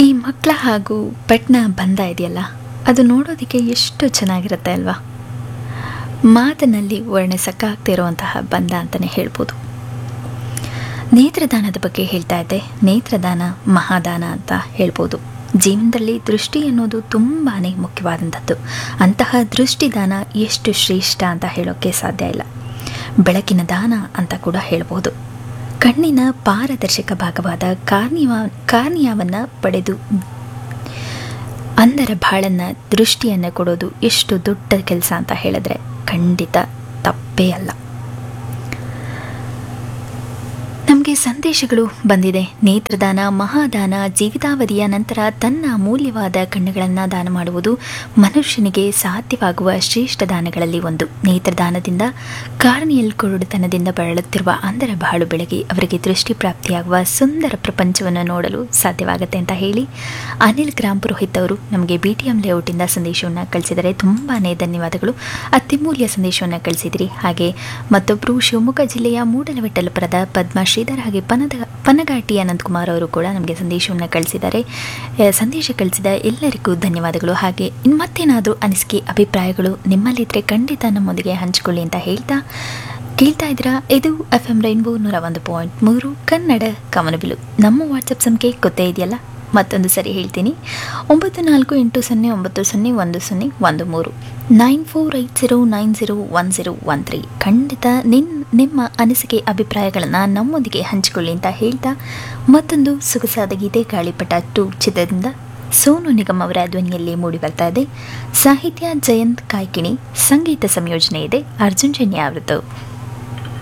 ಈ ಮಕ್ಕಳ ಹಾಗೂ ಪೆಟ್ನ ಬಂಧ ಇದೆಯಲ್ಲ ಅದು ನೋಡೋದಕ್ಕೆ ಎಷ್ಟು ಚೆನ್ನಾಗಿರುತ್ತೆ ಅಲ್ವಾ ಮಾತಿನಲ್ಲಿ ವರ್ಣಿಸಕ್ಕಾಗ್ತಿರುವಂತಹ ಬಂಧ ಅಂತಲೇ ಹೇಳ್ಬೋದು ನೇತ್ರದಾನದ ಬಗ್ಗೆ ಹೇಳ್ತಾ ಇದ್ದೆ ನೇತ್ರದಾನ ಮಹಾದಾನ ಅಂತ ಹೇಳ್ಬೋದು ಜೀವನದಲ್ಲಿ ದೃಷ್ಟಿ ಅನ್ನೋದು ತುಂಬಾ ಮುಖ್ಯವಾದಂಥದ್ದು ಅಂತಹ ದೃಷ್ಟಿದಾನ ಎಷ್ಟು ಶ್ರೇಷ್ಠ ಅಂತ ಹೇಳೋಕ್ಕೆ ಸಾಧ್ಯ ಇಲ್ಲ ಬೆಳಕಿನ ದಾನ ಅಂತ ಕೂಡ ಹೇಳ್ಬೋದು ಕಣ್ಣಿನ ಪಾರದರ್ಶಕ ಭಾಗವಾದ ಕಾರ್ನಿಯಾ ಕಾರ್ನಿಯಾವನ್ನು ಪಡೆದು ಅಂದರ ಬಾಳನ್ನ ದೃಷ್ಟಿಯನ್ನು ಕೊಡೋದು ಎಷ್ಟು ದೊಡ್ಡ ಕೆಲಸ ಅಂತ ಹೇಳಿದ್ರೆ ಖಂಡಿತ ತಪ್ಪೇ ಅಲ್ಲ ನಮಗೆ ಸಂದೇಶಗಳು ಬಂದಿದೆ ನೇತ್ರದಾನ ಮಹಾದಾನ ಜೀವಿತಾವಧಿಯ ನಂತರ ತನ್ನ ಅಮೂಲ್ಯವಾದ ಕಣ್ಣುಗಳನ್ನು ದಾನ ಮಾಡುವುದು ಮನುಷ್ಯನಿಗೆ ಸಾಧ್ಯವಾಗುವ ಶ್ರೇಷ್ಠ ದಾನಗಳಲ್ಲಿ ಒಂದು ನೇತ್ರದಾನದಿಂದ ಕಾರ್ನಿಯಲ್ ಕುರುಡುತನದಿಂದ ಬಳಲುತ್ತಿರುವ ಅಂದರ ಬಾಳು ಬೆಳಗಿ ಅವರಿಗೆ ದೃಷ್ಟಿ ಪ್ರಾಪ್ತಿಯಾಗುವ ಸುಂದರ ಪ್ರಪಂಚವನ್ನು ನೋಡಲು ಸಾಧ್ಯವಾಗುತ್ತೆ ಅಂತ ಹೇಳಿ ಅನಿಲ್ ಗ್ರಾಮ್ ಪುರೋಹಿತ್ ಅವರು ನಮಗೆ ಬಿ ಟಿ ಎಂ ಲೇಔಟಿಂದ ಸಂದೇಶವನ್ನು ಕಳಿಸಿದರೆ ತುಂಬಾ ಧನ್ಯವಾದಗಳು ಅತ್ಯಮೂಲ್ಯ ಸಂದೇಶವನ್ನು ಕಳಿಸಿದ್ರಿ ಹಾಗೆ ಮತ್ತೊಬ್ಬರು ಶಿವಮೊಗ್ಗ ಜಿಲ್ಲೆಯ ಮೂಡಲವಿಟ್ಟಲಪುರದ ಪದ್ಮ ಶ್ರೀಧರ್ ಹಾಗೆ ಪನದ ಪನಗಾಟಿ ಅನಂತಕುಮಾರ್ ಅವರು ಕೂಡ ನಮಗೆ ಸಂದೇಶವನ್ನು ಕಳಿಸಿದ್ದಾರೆ ಎ, ಸಂದೇಶ ಕಳಿಸಿದ ಎಲ್ಲರಿಗೂ ಧನ್ಯವಾದಗಳು ಹಾಗೆ ಇನ್ನು ಮತ್ತೇನಾದರೂ ಅನಿಸಿಕೆ ಅಭಿಪ್ರಾಯಗಳು ನಿಮ್ಮಲ್ಲಿದ್ದರೆ ಖಂಡಿತ ನಮ್ಮೊಂದಿಗೆ ಹಂಚಿಕೊಳ್ಳಿ ಅಂತ ಹೇಳ್ತಾ ಕೇಳ್ತಾ ಇದ್ದೀರಾ ಇದು ಎಫ್ ಎಂ ರೈನ್ಬೋ ನೂರ ಒಂದು ಪಾಯಿಂಟ್ ಮೂರು ಕನ್ನಡ ಕವನಬಿಲು ನಮ್ಮ ವಾಟ್ಸಪ್ ಸಂಖ್ಯೆ ಗೊತ್ತೇ ಇದೆಯಲ್ಲ ಮತ್ತೊಂದು ಸರಿ ಹೇಳ್ತೀನಿ ಒಂಬತ್ತು ನಾಲ್ಕು ಎಂಟು ಸೊನ್ನೆ ಒಂಬತ್ತು ಸೊನ್ನೆ ಒಂದು ಸೊನ್ನೆ ಒಂದು ಮೂರು nine four eight zero nine zero one zero one three ಖಂಡಿತ ನಿನ್ ನಿಮ್ಮ ಅನಿಸಿಕೆ ಅಭಿಪ್ರಾಯಗಳನ್ನು ನಮ್ಮೊಂದಿಗೆ ಹಂಚಿಕೊಳ್ಳಿ ಅಂತ ಹೇಳ್ತಾ ಮತ್ತೊಂದು ಸೊಗಸಾದ ಗೀತೆ ಗಾಳಿಪಟ ಟು ಚಿತ್ರದಿಂದ ಸೋನು ನಿಗಮ್ ಅವರ ಧ್ವನಿಯಲ್ಲಿ ಮೂಡಿ ಬರ್ತಾ ಇದೆ ಸಾಹಿತ್ಯ ಜಯಂತ್ ಕಾಯ್ಕಿಣಿ ಸಂಗೀತ ಸಂಯೋಜನೆ ಇದೆ ಅರ್ಜುನ್ ಜನ್ಯ ಅವರದ್ದು